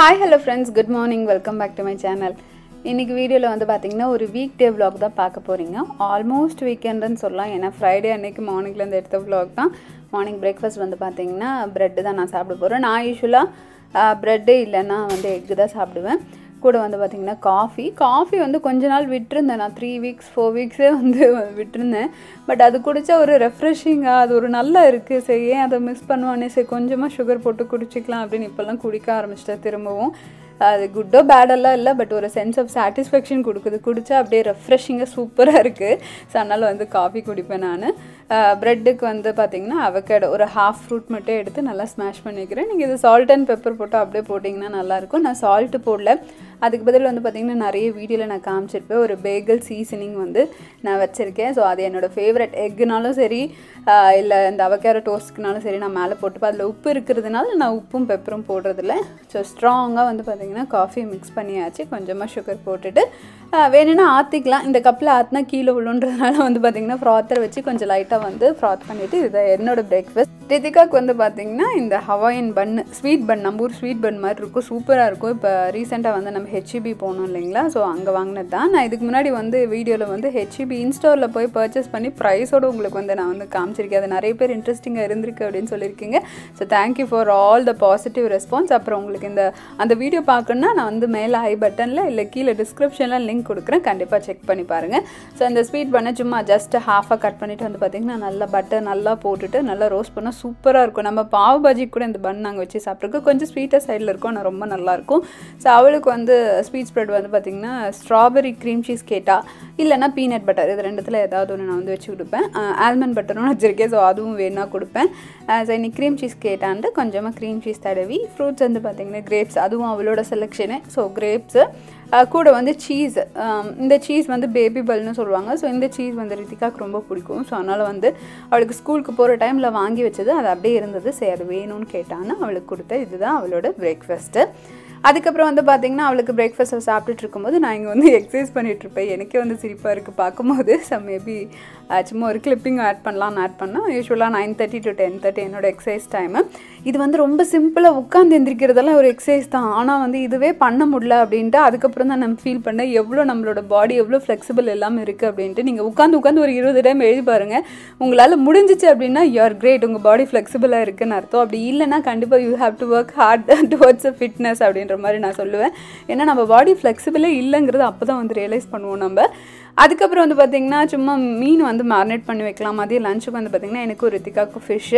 hi hello friends good morning welcome back to my channel இன்றைக்கி வீடியோவில் வந்து பார்த்தீங்கன்னா ஒரு வீக் டே vlog தான் பார்க்க போகிறீங்க ஆல்மோஸ்ட் வீக்கெண்டுன்னு சொல்லலாம் ஏன்னா ஃப்ரைடே அன்னைக்கு மார்னிங்லேருந்து எடுத்த vlog தான் மார்னிங் பிரேக்ஃபாஸ்ட் வந்து பார்த்தீங்கன்னா ப்ரெட்டு தான் நான் சாப்பிட போகிறேன் நான் யூஸ்வலாக ப்ரெட்டு இல்லைன்னா வந்து எக்கு தான் சாப்பிடுவேன் கூட வந்து பார்த்திங்கன்னா காஃபி காஃபி வந்து கொஞ்ச நாள் விட்டுருந்தேன் நான் த்ரீ வீக்ஸ் ஃபோர் வீக்ஸே வந்து விட்டுருந்தேன் பட் அது குடித்தா ஒரு ரெஃப்ரெஷிங்காக அது ஒரு நல்லா இருக்குது சரி ஏன் அதை மிஸ் பண்ணுவானே சரி கொஞ்சமாக சுகர் போட்டு குடிச்சிக்கலாம் அப்படின்னு இப்போல்லாம் குடிக்க ஆரம்பிச்சிட்டேன் திரும்பவும் அது குட்டோ பேடெல்லாம் இல்லை பட் ஒரு சென்ஸ் ஆஃப் சாட்டிஸ்ஃபேக்ஷன் கொடுக்குது குடித்தா அப்படியே ரெஃப்ரெஷிங்காக சூப்பராக இருக்குது ஸோ அதனால் வந்து காஃபி குடிப்பேன் நான் ப்ரெட்டுக்கு வந்து பார்த்திங்கன்னா அவகேடோ ஒரு ஹாஃப் ஃப்ரூட் மட்டும் எடுத்து நல்லா ஸ்மாஷ் பண்ணிக்கிறேன் நீங்கள் இது சால்ட் அண்ட் பெப்பர் போட்டு அப்படியே போட்டிங்கன்னா நல்லாயிருக்கும் நான் சால்ட்டு போடல அதுக்கு பதில் வந்து பார்த்திங்கன்னா நிறைய வீடியோவில் நான் காமிச்சிருப்பேன் ஒரு பேகல் சீசனிங் வந்து நான் வச்சுருக்கேன் ஸோ அது என்னோடய ஃபேவரட் எக்குனாலும் சரி இல்லை இந்த அவக்கேரோ டோஸ்ட்க்குனாலும் சரி நான் மேலே போட்டுப்பேன் அதில் உப்பு இருக்கிறதுனால நான் உப்பும் பெப்பரும் போடுறதில்ல ஸோ ஸ்ட்ராங்காக வந்து பார்த்திங்கன்னா காஃபி மிக்ஸ் பண்ணியாச்சு கொஞ்சமாக சுகர் போட்டுட்டு வேணும்னா ஆற்றிக்கலாம் இந்த கப்பில் ஆற்றினா கீழே விழுன்றதுனால வந்து பார்த்திங்கன்னா ஃப்ராத்தரை வச்சு கொஞ்சம் லைட்டாக வந்து ஃப்ராத் பண்ணிவிட்டு இதுதான் என்னோடய பிரேக்ஃபாஸ்ட் ரித்திகாக்கு வந்து பார்த்திங்கன்னா இந்த ஹவாயன் பன் ஸ்வீட் பன் நம்ம ஊர் ஸ்வீட் பன் மாதிரி இருக்கும் சூப்பராக இருக்கும் இப்போ ரீசெண்டாக வந்து நம்ம ஹெச்இபி போனோம் இல்லைங்களா ஸோ அங்கே வாங்கினது தான் நான் இதுக்கு முன்னாடி வந்து வீடியோவில் வந்து ஹெச்இபி இன்ஸ்டோரில் போய் பர்ச்சேஸ் பண்ணி ப்ரைஸோடு உங்களுக்கு வந்து நான் வந்து காமிச்சிருக்கேன் அது நிறைய பேர் இன்ட்ரெஸ்டிங்காக இருந்திருக்கு அப்படின்னு சொல்லியிருக்கீங்க so thank you for all the positive response அப்புறம் உங்களுக்கு இந்த அந்த வீடியோ பார்க்கணுன்னா நான் வந்து மேலே ஐ பட்டனில் இல்லை கீழே டிஸ்கிரிப்ஷனில் லிங்க் கொடுக்குறேன் கண்டிப்பாக செக் பண்ணி பாருங்கள் ஸோ இந்த ஸ்வீட் பண்ண சும்மா ஜஸ்ட் ஹாஃபாக கட் பண்ணிவிட்டு வந்து பார்த்திங்கன்னா நல்லா பட்டர் நல்லா போட்டுட்டு நல்லா ரோஸ்ட் பண்ணால் சூப்பராக இருக்கும் நம்ம பாவ் பாஜிக்கு கூட இந்த பன் நாங்கள் வச்சு சாப்பிட்ருக்கோம் கொஞ்சம் ஸ்வீட்டாக சைடில் இருக்கும் ஆனால் ரொம்ப நல்லாயிருக்கும் ஸோ அவளுக்கு வந்து ஸ்வீட் ஸ்ப்ரெட் வந்து பார்த்திங்கன்னா ஸ்ட்ராபெரி க்ரீம் சீஸ் கேட்டா இல்லைனா பீனட் பட்டர் இது ரெண்டுத்தில் ஏதாவது ஒன்று நான் வந்து வச்சு கொடுப்பேன் ஆல்மண்ட் பட்டரும் வச்சுருக்கேன் ஸோ அதுவும் வேணா கொடுப்பேன் ஸோ இன்னைக்கு க்ரீம் சீஸ் கேட்டான்ட்டு கொஞ்சமாக க்ரீம் சீஸ் தடவி ஃப்ரூட்ஸ் வந்து பார்த்திங்கன்னா கிரேப்ஸ் அதுவும் அவளோட செலெக்ஷனு ஸோ கிரேப்ஸு கூட வந்து சீஸ் இந்த சீஸ் வந்து பேபி பல்னு சொல்லுவாங்க ஸோ இந்த சீஸ் வந்து ரித்திகாவுக்கு ரொம்ப பிடிக்கும் ஸோ அதனால் வந்து அவளுக்கு ஸ்கூலுக்கு போகிற டைமில் வாங்கி வச்சது அது அப்படியே இருந்தது சரி அது வேணும்னு கேட்டான்னு அவளுக்கு கொடுத்த இதுதான் அவளோட பிரேக்ஃபாஸ்ட்டு அதுக்கப்புறம் வந்து பார்த்திங்கன்னா அவளுக்கு பிரேக்ஃபாஸ்ட்டை சாப்பிட்டுட்டு இருக்கும்போது நான் இங்கே வந்து எக்ஸசைஸ் பண்ணிகிட்ருப்பேன் எனக்கே வந்து சிரிப்பாக இருக்குது பார்க்கும்போது ஸோ மேபி சும்மா ஒரு கிளிப்பிங் ஆட் பண்ணலாம்னு ஆட் பண்ணால் யூஸ்வலாக nine thirty to ten thirty என்னோட எக்ஸசைஸ் டைமு இது வந்து ரொம்ப சிம்பிளாக உட்காந்து எந்திரிக்கிறதெல்லாம் ஒரு எக்ஸசைஸ் தான் ஆனால் வந்து இதுவே பண்ண முடியல அப்படின்ட்டு அதுக்கப்புறம் தான் நம்ம ஃபீல் பண்ணேன் எவ்வளோ நம்மளோட பாடி எவ்வளோ ஃப்ளெக்சிபிள் எல்லாமே இருக்குது அப்படின்ட்டு நீங்கள் உட்காந்து உட்காந்து ஒரு இருபது டைம் எழுதி பாருங்கள் உங்களால் முடிஞ்சிச்சு அப்படின்னா யூஆர் கிரேட் உங்கள் பாடி ஃப்ளெக்சிபிளாக இருக்குன்னு அர்த்தம் அப்படி இல்லைன்னா கண்டிப்பாக you have to work hard towards a fitness அப்படின்ற மாதிரி நான் சொல்லுவேன் ஏன்னா நம்ம பாடி ஃப்ளெக்சிபிளே இல்லைங்கிறது அப்போ தான் வந்து ரியலைஸ் பண்ணுவோம் நம்ம அதுக்கப்புறம் வந்து பார்த்திங்கன்னா சும்மா மீன் வந்து மேரினேட் பண்ணி வைக்கலாம் மதியம் லஞ்சுக்கு வந்து பார்த்திங்கன்னா எனக்கும் ரித்திகாவுக்கும் ஃபிஷ்ஷு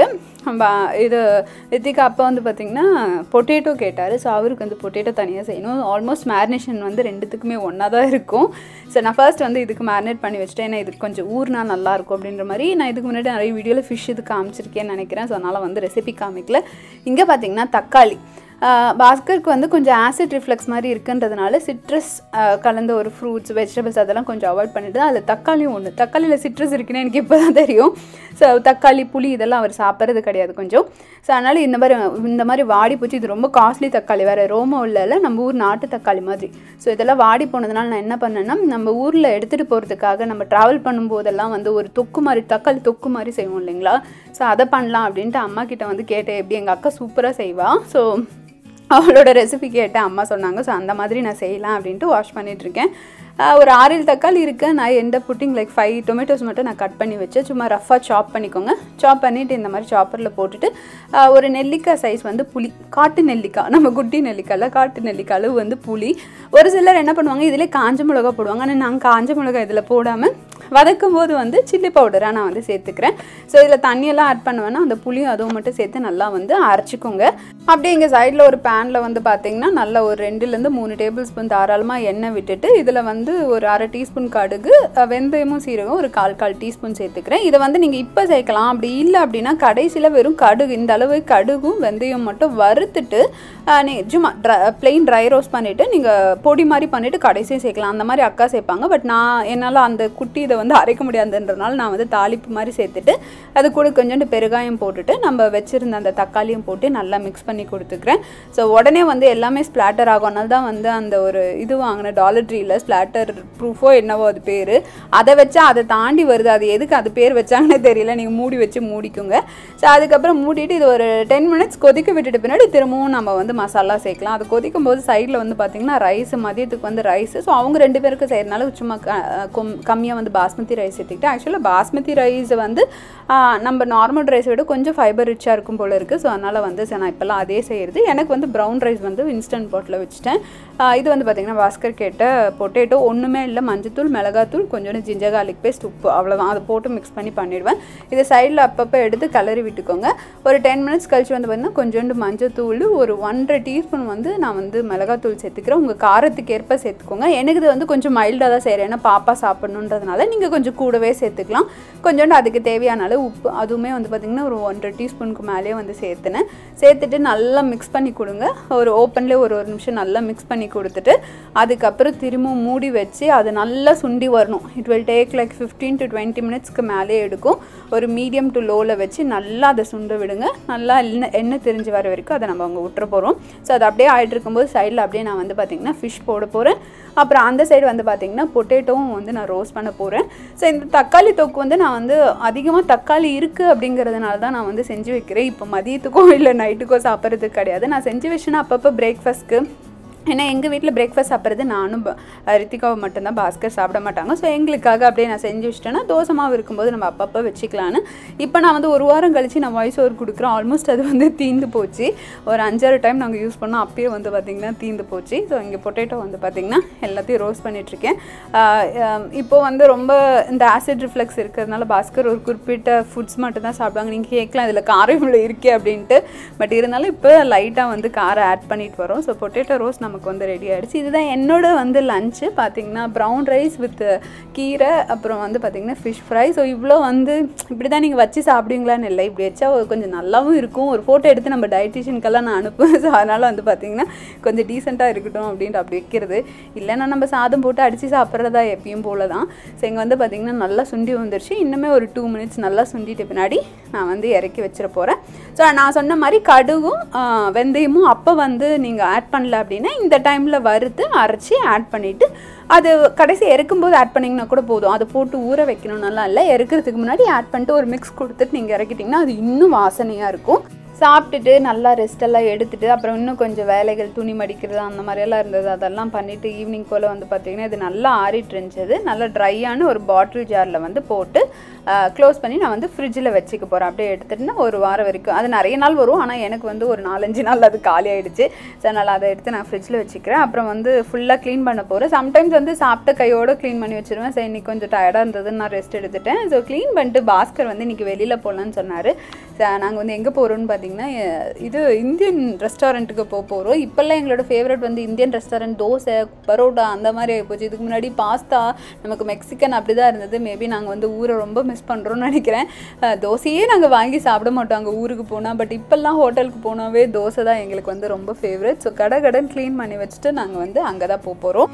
இது ரித்திகா அப்பா வந்து பார்த்திங்கன்னா பொட்டேட்டோ கேட்டார் ஸோ அவருக்கு வந்து பொட்டேட்டோ தனியாக செய்யணும் ஆல்மோஸ்ட் மேரினேஷன் வந்து ரெண்டுத்துக்குமே ஒன்றா தான் இருக்கும் ஸோ நான் ஃபர்ஸ்ட் வந்து இதுக்கு மேரினேட் பண்ணி வச்சுட்டேன் ஏன்னா இதுக்கு கொஞ்சம் ஊர்னா நல்லாயிருக்கும் அப்படின்ற மாதிரி நான் இதுக்கு முன்னாடி நிறைய வீடியோவில் ஃபிஷ் இது காமிச்சிருக்கேன்னு நினைக்கிறேன் ஸோ அதனால் வந்து ரெசிபி காமிக்கல இங்கே பார்த்திங்கன்னா தக்காளி பாஸ்கருக்கு வந்து கொஞ்சம் ஆசிட் ரிஃப்ளெக்ஸ் மாதிரி இருக்குன்றதுனால சிட்ரஸ் கலந்த ஒரு ஃப்ரூட்ஸ் வெஜிடபிள்ஸ் அதெல்லாம் கொஞ்சம் அவாய்ட் பண்ணிட்டு அதில் தக்காளியும் ஒன்று தக்காளியில் சிட்ரஸ் இருக்குன்னு எனக்கு இப்போ தான் தெரியும் ஸோ தக்காளி புளி இதெல்லாம் அவர் சாப்பிட்றது கிடையாது கொஞ்சம் ஸோ அதனால் இந்த மாதிரி இந்த மாதிரி வாடி போச்சு இது ரொம்ப காஸ்ட்லி தக்காளி வேறு ரோமோ இல்லை நம்ம ஊர் நாட்டு தக்காளி மாதிரி ஸோ இதெல்லாம் வாடி போனதுனால நான் என்ன பண்ணேன்னா நம்ம ஊரில் எடுத்துகிட்டு போகிறதுக்காக நம்ம ட்ராவல் பண்ணும்போதெல்லாம் வந்து ஒரு தொக்கு மாதிரி தக்காளி தொக்கு மாதிரி செய்வோம் இல்லைங்களா ஸோ அதை பண்ணலாம் அப்படின்ட்டு அம்மா கிட்ட வந்து கேட்டேன் எப்படி எங்கள் அக்கா சூப்பராக செய்வாள் ஸோ அவளோட ரெசிபி கேட்டேன் அம்மா சொன்னாங்க ஸோ அந்த மாதிரி நான் செய்யலாம் அப்படின்ட்டு வாஷ் பண்ணிகிட்ருக்கேன் ஒரு ஆறில் தக்காளி இருக்கு நான் எந்த புட்டிங் லைக் ஃபைவ் டொமேட்டோஸ் மட்டும் நான் கட் பண்ணி வச்சேன் சும்மா ரஃபாக சாப் பண்ணிக்கோங்க சாப் பண்ணிவிட்டு இந்த மாதிரி சாப்பரில் போட்டுட்டு ஒரு நெல்லிக்காய் சைஸ் வந்து புளி காட்டு நெல்லிக்காய் நம்ம குட்டி நெல்லிக்காயில் காட்டு நெல்லிக்காய் அளவு வந்து புளி ஒரு சிலர் என்ன பண்ணுவாங்க இதிலே காஞ்ச மிளகா போடுவாங்க ஆனால் நாங்கள் காஞ்ச மிளகா இதில் போடாமல் வதக்கும் போது வந்து சில்லி பவுடராக நான் வந்து சேர்த்துக்கிறேன் ஸோ இதில் தண்ணியெல்லாம் ஆட் பண்ணுவேன்னா அந்த புளியும் அதுவும் மட்டும் சேர்த்து நல்லா வந்து அரைச்சிக்கோங்க அப்படியே எங்கள் சைடில் ஒரு பேனில் வந்து பார்த்தீங்கன்னா நல்லா ஒரு ரெண்டுலேருந்து மூணு டேபிள் ஸ்பூன் தாராளமாக எண்ணெய் விட்டுட்டு இதில் வந்து ஒரு அரை டீஸ்பூன் கடுகு வெந்தயமும் சீரகம் ஒரு கால் கால் டீஸ்பூன் சேர்த்துக்கிறேன் இதை வந்து நீங்கள் இப்போ சேர்க்கலாம் அப்படி இல்லை அப்படின்னா கடைசியில் வெறும் கடுகு இந்த அளவு கடுகும் வெந்தயம் மட்டும் வறுத்துட்டு நீ சும்மா ட்ரை பிளெயின் ட்ரை ரோஸ்ட் பண்ணிவிட்டு நீங்கள் பொடி மாதிரி பண்ணிவிட்டு கடைசியும் சேர்க்கலாம் அந்த மாதிரி அக்கா சேர்ப்பாங்க பட் நான் என்னால் அந்த குட்டி இதை வந்து அரைக்க முடியாதுன்றதுனால நான் வந்து தாளிப்பு மாதிரி சேர்த்துட்டு அது கூட கொஞ்சோண்டு பெருகாயம் போட்டுட்டு நம்ம வச்சுருந்த அந்த தக்காளியும் போட்டு நல்லா மிக்ஸ் பண்ணி கொடுத்துக்கிறேன் ஸோ உடனே வந்து எல்லாமே ஸ்ப்ளாட்டர் ஆகும் அதனால தான் வந்து அந்த ஒரு இது வாங்கின டாலர் ட்ரீல ஸ்ப்ளாட்டர் ப்ரூஃபோ என்னவோ அது பேர் அதை வச்சா அதை தாண்டி வருது அது எதுக்கு அது பேர் வச்சாங்கன்னே தெரியல நீங்கள் மூடி வச்சு மூடிக்குங்க ஸோ அதுக்கப்புறம் மூடிட்டு இது ஒரு டென் மினிட்ஸ் கொதிக்க விட்டுட்டு பின்னாடி திரும்பவும் நம்ம வந்து மசாலா சேர்க்கலாம் அது கொதிக்கும் போது சைடில் வந்து பார்த்திங்கன்னா ரைஸ் மதியத்துக்கு வந்து ரைஸ் ஸோ அவங்க ரெண்டு பேருக்கு செய்கிறனால சும்மா கம்மியாக வந்து பாஸ்மதி ரைஸ் சேர்த்துக்கிட்டு ஆக்சுவலாக பாஸ்மதி ரைஸ் வந்து ஆ, நம்ம நார்மல் ரைஸை விட கொஞ்சம் ஃபைபர் ரிச்சாக இருக்கும் போல இருக்குது ஸோ அதனால் வந்து சரி, நான் இப்போல்லாம் அதே செய்கிறது எனக்கு வந்து ப்ரௌன் ரைஸ் வந்து இன்ஸ்டன்ட் பாட்டில் வச்சுட்டேன் ஆ, இது வந்து பார்த்திங்கன்னா பாஸ்கர் கேட்ட பொட்டேட்டோ ஒன்றுமே இல்லை மஞ்சத்தூள் மிளகாத்தூள் கொஞ்சோண்டு ஜிஞ்சர் garlic பேஸ்ட் உப்பு அவ்வளோதான் அதை போட்டு மிக்ஸ் பண்ணி பண்ணிடுவேன் இதை சைடில் அப்பப்போ எடுத்து கிளறி விட்டுக்கோங்க ஒரு டென் மினிட்ஸ் கழிச்சு வந்து பார்த்திங்கன்னா கொஞ்சோண்டு மஞ்சத்தூள் ஒரு ஒன்றரை டீஸ்பூன் வந்து நான் வந்து மிளகாத்தூள் சேர்த்துக்கிறேன் உங்கள் காரத்துக்கு ஏற்ப சேர்த்துக்கோங்க எனக்கு இது வந்து கொஞ்சம் மைல்டாக தான் செய்கிறேன் ஏன்னா பாப்பா சாப்பிட்ணுன்றதுனால நீங்கள் கொஞ்சம் கூடவே சேர்த்துக்கலாம் கொஞ்சோண்டு அதுக்கு தேவையான அளவு உப்பு அதுவுமே வந்து பார்த்திங்கன்னா ஒரு ஒன்றரை டீஸ்பூனுக்கு மேலேயே வந்து சேர்த்துனேன் சேர்த்துட்டு நல்லா மிக்ஸ் பண்ணி கொடுங்க ஒரு ஓப்பன்லேயே ஒரு ஒரு நிமிஷம் நல்லா மிக்ஸ் பண்ணி கொடுத்துட்டு அதுக்கப்புறம் திரும்பவும் மூடி வச்சு அது நல்லா சுண்டி வரணும் it will take like fifteen to twenty மினிட்ஸ்க்கு மேலே எடுக்கும் ஒரு மீடியம் டு லோவில் வச்சு நல்லா அதை சுண்ட விடுங்க நல்லா எண்ணெய் எண்ணெய் தெரிஞ்சு வர வரைக்கும் அதை நம்ம அங்கே விட்டுற போகிறோம் ஸோ அது அப்படியே ஆகிட்டு இருக்கும்போது சைடில் அப்படியே நான் வந்து பார்த்திங்கன்னா ஃபிஷ் போட போகிறேன் அப்புறம் அந்த சைடு வந்து பார்த்திங்கன்னா பொட்டேட்டோவும் வந்து நான் ரோஸ்ட் பண்ண போகிறேன் ஸோ இந்த தக்காளி தொக்கு வந்து நான் வந்து அதிகமாக தக்காளி இருக்குது அப்படிங்கிறதுனால தான் நான் வந்து செஞ்சு வைக்கிறேன் இப்போ மதியத்துக்கோ இல்லை நைட்டுக்கோ சாப்பிட்றதுக்கு கிடையாது நான் செஞ்சு வச்சேன்னா அப்பப்போ பிரேக்ஃபாஸ்ட்க்கு ஏன்னா எங்கள் வீட்டில் பிரேக்ஃபாஸ்ட் சாப்பிட்றது நானும் ப- ரித்திகாவை மட்டும்தான் பாஸ்கர் சாப்பிட மாட்டாங்க ஸோ எங்களுக்காக அப்படியே நான் செஞ்சு வச்சிட்டேன்னா தோசை மாவு இருக்கும்போது நம்ம அப்பப்போ வச்சுக்கலான்னு இப்போ நான் வந்து ஒரு வாரம் கழிச்சு நான் வாய்ஸ் ஓவர் கொடுக்குறேன் ஆல்மோஸ்ட் அது வந்து தீந்து போச்சு ஒரு அஞ்சாறு டைம் நாங்கள் யூஸ் பண்ணோம் அப்பயே வந்து பார்த்திங்கன்னா தீந்து போச்சு ஸோ இங்கே பொட்டேட்டோ வந்து பார்த்திங்கன்னா எல்லாத்தையும் ரோஸ்ட் பண்ணிகிட்ருக்கேன் இப்போ வந்து ரொம்ப இந்த ஆசிட் ரிஃப்ளெக்ஸ் இருக்கிறதுனால பாஸ்கர் ஒரு குறிப்பிட்ட ஃபுட்ஸ் மட்டும் தான் சாப்பிடுவாங்க நீங்கள் கேட்கலாம் இதில் காரம் இவ்வளோ இருக்கே அப்படின்ட்டு பட் இருந்தாலும் இப்போ லைட்டாக வந்து காரம் ஆட் பண்ணிட்டு வரோம் ஸோ பொட்டேட்டோ ரோஸ் நமக்கு வந்து ரெடி ஆயிடுச்சு இதுதான் என்னோட வந்து லஞ்சு பார்த்தீங்கன்னா ப்ரௌன் ரைஸ் வித் கீரை அப்புறம் வந்து பார்த்தீங்கன்னா ஃபிஷ் ஃப்ரை ஸோ இவ்வளோ வந்து இப்படி தான் நீங்கள் வச்சு சாப்பிடுவீங்களான்னு இல்லை இப்படி வச்சா ஒரு கொஞ்சம் நல்லாவும் இருக்கும் ஒரு ஃபோட்டோ எடுத்து நம்ம டயட்டிஷியனுக்கெல்லாம் நான் அனுப்புவேன் ஸோ அதனால் வந்து பார்த்தீங்கன்னா கொஞ்சம் டீசெண்டாக இருக்கட்டும் அப்படின்ட்டு அப்படி வைக்கிறது இல்லைன்னா நம்ம சாதம் போட்டு அடித்து சாப்பிட்றதா எப்பயும் போல தான் ஸோ இங்கே வந்து பார்த்திங்கன்னா நல்லா சுண்டி வந்துருச்சு இன்னுமே ஒரு டூ மினிட்ஸ் நல்லா சுண்டிட்டு பின்னாடி நான் வந்து இறக்கி வச்சிட போகிறேன் ஸோ நான் சொன்ன மாதிரி கடுகும் ஆ, வெந்தயமும் அப்போ வந்து நீங்கள் ஆட் பண்ணல அப்படின்னா இந்த டைமில் வறுத்து அரைச்சி ஆட் பண்ணிவிட்டு அது கடைசி இறக்கும்போது ஆட் பண்ணிங்கன்னா கூட போதும் அதை போட்டு ஊற வைக்கணும்னாலாம் இல்லை இறக்குறதுக்கு முன்னாடி ஆட் பண்ணிட்டு ஒரு மிக்ஸ் கொடுத்துட்டு நீங்கள் இறக்கிட்டிங்கன்னா அது இன்னும் வாசனையாக இருக்கும் சாப்பிட்டுட்டு நல்லா ரெஸ்ட் எல்லாம் எடுத்துட்டு அப்புறம் இன்னும் கொஞ்சம் வேலைகள் துணி மடிக்கிறது அந்த மாதிரியெல்லாம் இருந்தது அதெல்லாம் பண்ணிவிட்டு ஈவினிங் போல் வந்து பார்த்திங்கன்னா இது நல்லா ஆறிட்டு இருந்துச்சு நல்லா ட்ரையான ஒரு பாட்டில் ஜாரில் வந்து போட்டு க்ளோஸ் பண்ணி நான் வந்து ஃப்ரிட்ஜில் வச்சுக்க போகிறேன் அப்படியே எடுத்துட்டுனா ஒரு வாரம் வரைக்கும் அது நிறைய நாள் வரும் ஆனால் எனக்கு வந்து ஒரு நாலஞ்சு நாள் அது காலி ஆயிடுச்சு ஸோ அதனால் அதை எடுத்து நான் ஃப்ரிட்ஜில் வச்சுக்கிறேன் அப்புறம் வந்து ஃபுல்லாக க்ளீன் பண்ண போகிறேன் சம்டைம்ஸ் வந்து சாப்பிட்ட கையோடு க்ளீன் பண்ணி வச்சிருவேன் சரி இன்னைக்கு கொஞ்சம் டயர்டாக இருந்ததுன்னு நான் ரெஸ்ட் எடுத்துட்டேன் ஸோ க்ளீன் பண்ணிட்டு பாஸ்கர் வந்து இன்னைக்கு வெளியில் போகலான்னு சொன்னார் நாங்கள் வந்து எங்கே போகிறோம்னு பார்த்தீங்கன்னா அஹ், இது இந்தியன் ரெஸ்டாரண்ட்டுக்கு போக போகிறோம் இப்போல்லாம் எங்களோட ஃபேவரட் வந்து இந்தியன் ரெஸ்டாரண்ட் தோசை பரோட்டா அந்த மாதிரி ஆகிப்போச்சு இதுக்கு முன்னாடி பாஸ்தா நமக்கு மெக்சிகன் அப்படி தான் இருந்தது மேபி நாங்கள் வந்து ஊரை ரொம்ப மிஸ் பண்ணுறோம்னு நினைக்கிறேன் அஹ், தோசையே நாங்கள் வாங்கி சாப்பிட மாட்டோம் அங்கே ஊருக்கு போனால் பட் இப்போல்லாம் ஹோட்டலுக்கு போனாவே தோசை தான் எங்களுக்கு வந்து ரொம்ப ஃபேவரட் ஸோ கடை கடன் க்ளீன் பண்ணி வச்சுட்டு நாங்கள் வந்து அங்கே தான் போக போகிறோம்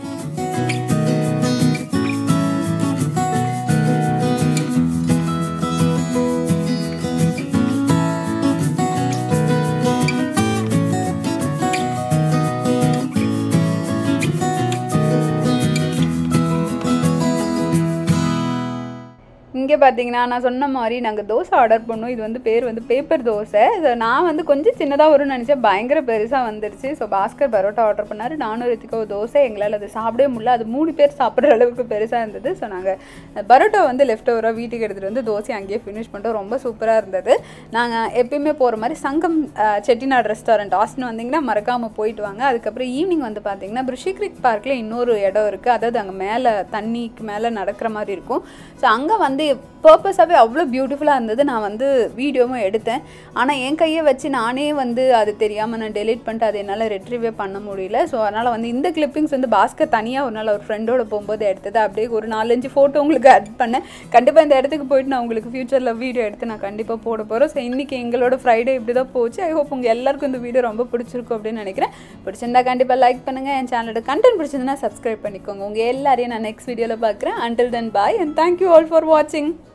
இங்கே பார்த்தீங்கன்னா நான் சொன்ன மாதிரி நாங்கள் தோசை ஆர்டர் பண்ணோம் இது வந்து பேர் வந்து பேப்பர் தோசை ஸோ நான் வந்து கொஞ்சம் சின்னதாக வரும்னு நினச்சேன் பயங்கர பெருசாக வந்துருச்சு ஸோ பாஸ்கர் பரோட்டா ஆர்டர் பண்ணார் நானும் ரித்திகோ தோசை எங்களால் அது சாப்பிடவே முடியல அது மூணு பேர் சாப்பிட்ற அளவுக்கு பெருசாக இருந்தது ஸோ நாங்கள் பரோட்டா வந்து லெஃப்ட் ஓவராக வீட்டுக்கு எடுத்துகிட்டு வந்து தோசை அங்கேயே ஃபினிஷ் பண்ணிட்டோம் ரொம்ப சூப்பராக இருந்தது நாங்கள் எப்பயுமே போகிற மாதிரி சங்கம் அஹ், செட்டிநாடு ரெஸ்டாரண்ட் ஆஸ்டின் வந்தீங்கன்னா மறக்காமல் போயிட்டு வாங்க அதுக்கப்புறம் ஈவினிங் வந்து பார்த்தீங்கன்னா பிரிஷிக்ரிக் பார்க்கில் இன்னொரு இடம் இருக்குது அதாவது அங்கே மேலே தண்ணிக்கு மேலே நடக்கிற மாதிரி இருக்கும் ஸோ அங்கே வந்து பர்பஸாகவே அவ்வளோ பியூட்டிஃபுல்லாக இருந்தது நான் வந்து வீடியோவும் எடுத்தேன் ஆனால் என் கையை வச்சு நானே வந்து அது தெரியாமல் நான் டெலீட் பண்ணிட்டு அதை என்னால் ரெட்ரீவே பண்ண முடியல ஸோ அதனால் வந்து இந்த கிளிப்பிங்ஸ் வந்து பாஸ்கர் தனியாக ஒரு நாள் ஒரு ஃப்ரெண்டோட போகும்போது எடுத்தது அப்படியே ஒரு நாலஞ்சு ஃபோட்டோ உங்களுக்கு ஆட் பண்ணேன் கண்டிப்பாக இந்த இடத்துக்கு போயிட்டு நான் உங்களுக்கு ஃப்யூச்சரில் வீடியோ எடுத்து நான் கண்டிப்பாக போட போகிறோம் ஸோ இன்றைக்கி எங்களோட ஃப்ரைடே இப்படி தான் போச்சு ஐ ஹோப் உங்கள் எல்லாருக்கும் இந்த வீடியோ ரொம்ப பிடிச்சிருக்கும் அப்படின்னு நினைக்கிறேன் பிடிச்சிருந்தா கண்டிப்பாக லைக் பண்ணுங்கள் என் சேனலோட கண்டென்ட் பிடிச்சிருந்தா சப்ஸ்கிரைப் பண்ணிக்கோங்க உங்கள் எல்லாரையும் நான் நெக்ஸ்ட் வீடியோவில் பார்க்குறேன் until then bye and thank you all for வாட்சிங்